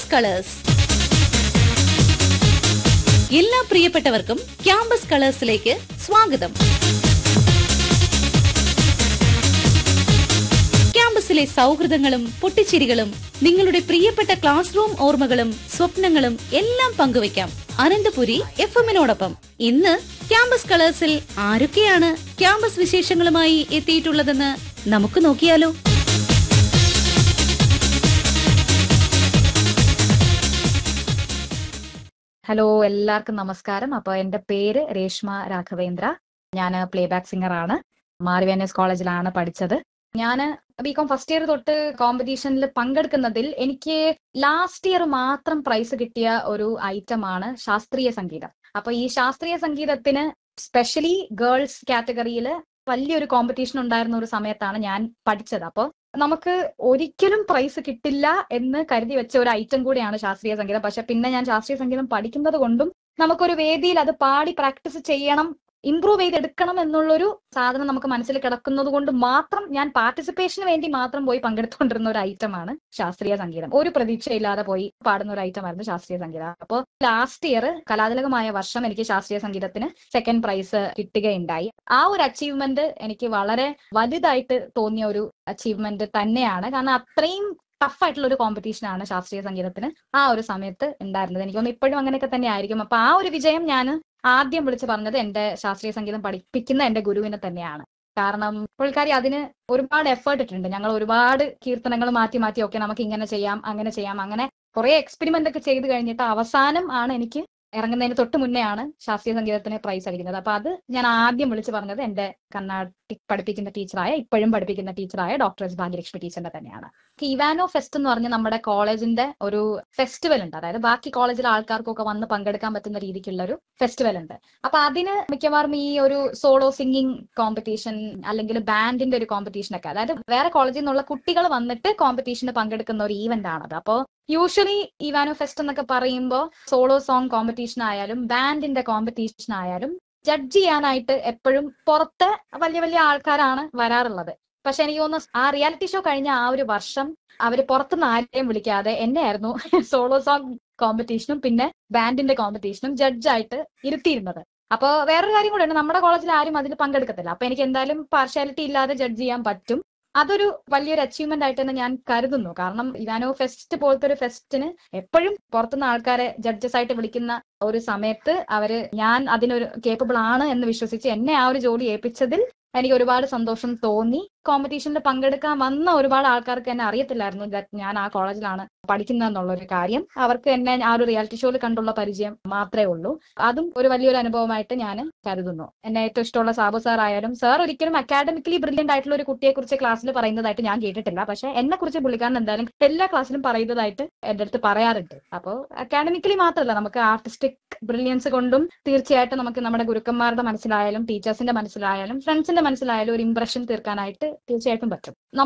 campus colours എല്ലാ പ്രിയപ്പെട്ടവർക്കും campus കളേഴ്സിലേക്ക് സ്വാഗതം ക്യാമ്പസിലെ സൗഹൃദങ്ങളും പൊട്ടിച്ചിരികളും നിങ്ങളുടെ പ്രിയപ്പെട്ട ക്ലാസ് റൂം ഓർമ്മകളും സ്വപ്നങ്ങളും എല്ലാം പങ്കുവയ്ക്കാം അനന്തപുരി എഫ് എമ്മിനോടൊപ്പം ഇന്ന് ക്യാമ്പസ് കളേഴ്സിൽ ആരൊക്കെയാണ് ക്യാമ്പസ് വിശേഷങ്ങളുമായി എത്തിയിട്ടുള്ളതെന്ന് നമുക്ക് നോക്കിയാലോ ഹലോ എല്ലാവർക്കും നമസ്കാരം അപ്പൊ എന്റെ പേര് രേഷ്മ രാഘവേന്ദ്ര ഞാൻ പ്ലേബാക്ക് സിംഗർ ആണ് മാറിവാനസ് കോളേജിലാണ് പഠിച്ചത് ഞാൻ ബികോം ഫസ്റ്റ് ഇയർ തൊട്ട് കോമ്പറ്റീഷനിൽ പങ്കെടുക്കുന്നതിൽ എനിക്ക് ലാസ്റ്റ് ഇയർ മാത്രം പ്രൈസ് കിട്ടിയ ഒരു ഐറ്റം ആണ് ശാസ്ത്രീയ സംഗീതം അപ്പൊ ഈ ശാസ്ത്രീയ സംഗീതത്തിന് സ്പെഷ്യലി ഗേൾസ് കാറ്റഗറിയിൽ വലിയൊരു കോമ്പറ്റീഷൻ ഉണ്ടായിരുന്ന ഒരു സമയത്താണ് ഞാൻ പഠിച്ചത് അപ്പോൾ നമുക്ക് ഒരിക്കലും പ്രൈസ് കിട്ടില്ല എന്ന് കരുതി വെച്ച ഒരു ഐറ്റം കൂടിയാണ് ശാസ്ത്രീയ സംഗീതം പക്ഷെ പിന്നെ ഞാൻ ശാസ്ത്രീയ സംഗീതം പഠിക്കുന്നത് കൊണ്ടും നമുക്കൊരു വേദിയിൽ അത് പാടി പ്രാക്ടീസ് ചെയ്യണം ഇംപ്രൂവ് ചെയ്തെടുക്കണം എന്നുള്ളൊരു സാധനം നമുക്ക് മനസ്സിൽ കിടക്കുന്നത് കൊണ്ട് മാത്രം ഞാൻ പാർട്ടിസിപ്പേഷന് വേണ്ടി മാത്രം പോയി പങ്കെടുത്തുകൊണ്ടിരുന്ന ഒരു ഐറ്റമാണ് ശാസ്ത്രീയ സംഗീതം ഒരു പ്രതീക്ഷയില്ലാതെ പോയി പാടുന്ന ഒരു ഐറ്റമായിരുന്നു ശാസ്ത്രീയ സംഗീതം അപ്പോൾ ലാസ്റ്റ് ഇയർ കലാതിലകമായ വർഷം എനിക്ക് ശാസ്ത്രീയ സംഗീതത്തിന് സെക്കൻഡ് പ്രൈസ് കിട്ടുകയുണ്ടായി ആ ഒരു അച്ചീവ്മെന്റ് എനിക്ക് വളരെ വലുതായിട്ട് തോന്നിയ ഒരു അച്ചീവ്മെന്റ് തന്നെയാണ് കാരണം അത്രയും ടഫ് ആയിട്ടുള്ള ഒരു കോമ്പറ്റീഷൻ ആണ് ശാസ്ത്രീയ സംഗീതത്തിന് ആ ഒരു സമയത്ത് ഉണ്ടായിരുന്നത് എനിക്ക് തോന്നുന്നു ഇപ്പോഴും അങ്ങനെയൊക്കെ തന്നെ ആയിരിക്കും അപ്പൊ ആ ഒരു വിജയം ഞാൻ ആദ്യം വിളിച്ച് പറഞ്ഞത് എന്റെ ശാസ്ത്രീയ സംഗീതം പഠിപ്പിക്കുന്ന എന്റെ ഗുരുവിനെ തന്നെയാണ് കാരണം പുള്ളിക്കാരി അതിന് ഒരുപാട് എഫേർട്ട് ഇട്ടിട്ടുണ്ട് ഞങ്ങൾ ഒരുപാട് കീർത്തനങ്ങൾ മാറ്റി മാറ്റി ഒക്കെ നമുക്ക് ഇങ്ങനെ ചെയ്യാം അങ്ങനെ ചെയ്യാം അങ്ങനെ കുറെ എക്സ്പെരിമെന്റ് ഒക്കെ ചെയ്ത് കഴിഞ്ഞിട്ട് അവസാനം ആണ് എനിക്ക് ഇറങ്ങുന്നതിന് തൊട്ട് മുന്നേ ആണ് ശാസ്ത്രീയ സംഗീതത്തിന് പ്രൈസ് അടിക്കുന്നത് അപ്പൊ അത് ഞാൻ ആദ്യം വിളിച്ച് പറഞ്ഞത് എന്റെ കർണാട്ടിക് പഠിപ്പിക്കുന്ന ടീച്ചറായ ഇപ്പോഴും പഠിപ്പിക്കുന്ന ടീച്ചറായ ഡോക്ടർ എസ് ഭാഗ്യലക്ഷ്മി ടീച്ചറിന്റെ തന്നെയാണ് ഇവാനോ ഫെസ്റ്റ് എന്ന് പറഞ്ഞ നമ്മുടെ കോളേജിന്റെ ഒരു ഫെസ്റ്റിവൽ ഉണ്ട് അതായത് ബാക്കി കോളേജിലെ ആൾക്കാർക്കൊക്കെ വന്ന് പങ്കെടുക്കാൻ പറ്റുന്ന രീതിക്കുള്ള ഒരു ഫെസ്റ്റിവൽ ഉണ്ട് അപ്പൊ അതിന് മിക്കവാറും ഈ ഒരു സോളോ സിംഗിങ് കോമ്പറ്റീഷൻ അല്ലെങ്കിൽ ബാൻഡിന്റെ ഒരു കോമ്പറ്റീഷൻ ഒക്കെ അതായത് വേറെ കോളേജിൽ നിന്നുള്ള കുട്ടികൾ വന്നിട്ട് കോമ്പറ്റീഷന് പങ്കെടുക്കുന്ന ഒരു ഈവന്റ് ആണത് അപ്പോൾ യൂഷ്വലി ഇവാനോ ഫെസ്റ്റ് എന്നൊക്കെ പറയുമ്പോൾ സോളോ സോങ് കോമ്പറ്റീഷൻ ആയാലും ബാൻഡിന്റെ കോമ്പറ്റീഷൻ ആയാലും ജഡ്ജ് ചെയ്യാനായിട്ട് എപ്പോഴും പുറത്തെ വലിയ വലിയ ആൾക്കാരാണ് വരാറുള്ളത് പക്ഷെ എനിക്ക് തോന്നുന്നു ആ റിയാലിറ്റി ഷോ കഴിഞ്ഞ ആ ഒരു വർഷം അവര് പുറത്തുനിന്ന് ആരെയും വിളിക്കാതെ എന്നെ ആയിരുന്നു സോളോ സോങ് കോമ്പറ്റീഷനും പിന്നെ ബാൻഡിന്റെ കോമ്പറ്റീഷനും ജഡ്ജായിട്ട് ഇരുത്തിയിരുന്നത് അപ്പൊ വേറൊരു കാര്യം കൂടെ ഉണ്ട് നമ്മുടെ കോളേജിൽ ആരും അതിൽ പങ്കെടുക്കത്തില്ല അപ്പൊ എനിക്ക് എന്തായാലും പാർഷ്യാലിറ്റി ഇല്ലാതെ ജഡ്ജ് ചെയ്യാൻ പറ്റും അതൊരു വലിയൊരു അച്ചീവ്മെന്റ് ആയിട്ട് തന്നെ ഞാൻ കരുതുന്നു കാരണം ഇവാനോ ഫെസ്റ്റ് പോലത്തെ ഒരു ഫെസ്റ്റിന് എപ്പോഴും പുറത്തുനിന്ന് ആൾക്കാരെ ജഡ്ജസ് ആയിട്ട് വിളിക്കുന്ന ഒരു സമയത്ത് അവര് ഞാൻ അതിനൊരു കേപ്പബിൾ ആണ് എന്ന് വിശ്വസിച്ച് എന്നെ ആ ഒരു ജോലി ഏൽപ്പിച്ചതിൽ എനിക്ക് ഒരുപാട് സന്തോഷം തോന്നി കോമ്പറ്റീഷനിൽ പങ്കെടുക്കാൻ വന്ന ഒരുപാട് ആൾക്കാർക്ക് എന്നെ അറിയത്തില്ലായിരുന്നു that ഞാൻ ആ കോളേജിലാണ് പഠിക്കുന്നത് എന്നുള്ള ഒരു കാര്യം അവർക്ക് എന്നെ ആ ഒരു റിയാലിറ്റി ഷോയിൽ കണ്ടുള്ള പരിചയം മാത്രമേ ഉള്ളൂ അതും ഒരു വലിയൊരു അനുഭവമായിട്ട് ഞാൻ കരുതുന്നു എന്നെ ഏറ്റവും ഇഷ്ടമുള്ള സാബു സാർ ആയാലും സാർ ഒരിക്കലും അക്കാഡമിക്കലി ബ്രില്യന്റ് ആയിട്ടുള്ള ഒരു കുട്ടിയെ കുറിച്ച് ക്ലാസ്സിൽ പറയുന്നതായിട്ട് ഞാൻ കേട്ടിട്ടില്ല പക്ഷെ എന്നെ കുറിച്ച് പുള്ളിക്കാരൻ എന്തായാലും എല്ലാ ക്ലാസ്സിലും പറയുന്നതായിട്ട് എന്റെ അടുത്ത് പറയാറുണ്ട് അപ്പോൾ അക്കാഡമിക്കലി മാത്രമല്ല നമുക്ക് ആർട്ടിസ്റ്റിക് ബ്രില്യൻസ് കൊണ്ടും തീർച്ചയായിട്ടും നമുക്ക് നമ്മുടെ ഗുരുക്കന്മാരുടെ മനസ്സിലായാലും ടീച്ചേഴ്സിന്റെ മനസ്സിലായാലും ഫ്രണ്ട്സിന്റെ മനസ്സിലായാലും ഒരു ഇംപ്രഷൻ തീർക്കാനായിട്ട് തീർച്ചയായിട്ടും പറ്റും